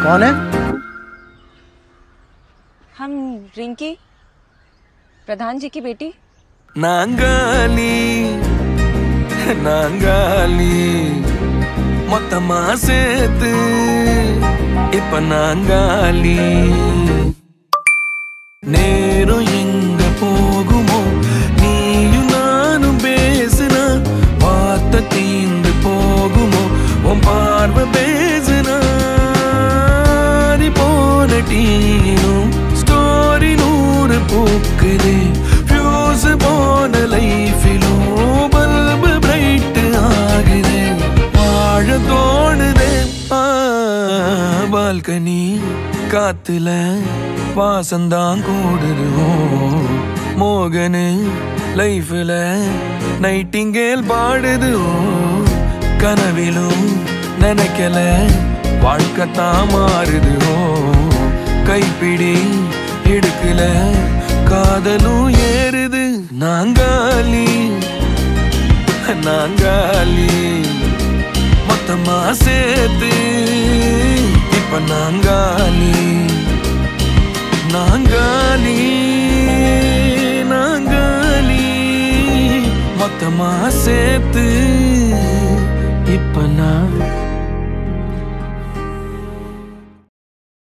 कौन है हम रिंकी प्रधान जी की बेटी நாங்காலி நாங்காலி மொத்தமா சேர்த்து இப்ப நாங்காலி நேரம் எங்க போகுமோ நீயும் நானும் பேசுனா வார்த்தை தீந்து போகுமோ உன் பார்வை பேசுனா நீ போன டீனும் ஸ்டோரி நூறு பூக்குது ஃபியூஸ் போன லைஃபிலும் பல்பு பிரைட் ஆகுது வாழ தோணுதே பால்கனி காத்துல வாசந்தான் கூடுது ஓ, மோகனு லைஃப்ல நைட்டிங்கேல் பாடுது ஓ, கனவிலும் நினைக்கல வாழ்க்கைத்தான் மாறுது ஓ கைப்பிடி எடுக்கல காதலும் ஏறுது நாங்காலி நாங்காலி மொத்தமா சேர்த்து இப்ப நாங்காலி நாங்காலி நாங்காலி மொத்தமா சேர்த்து இப்ப நான்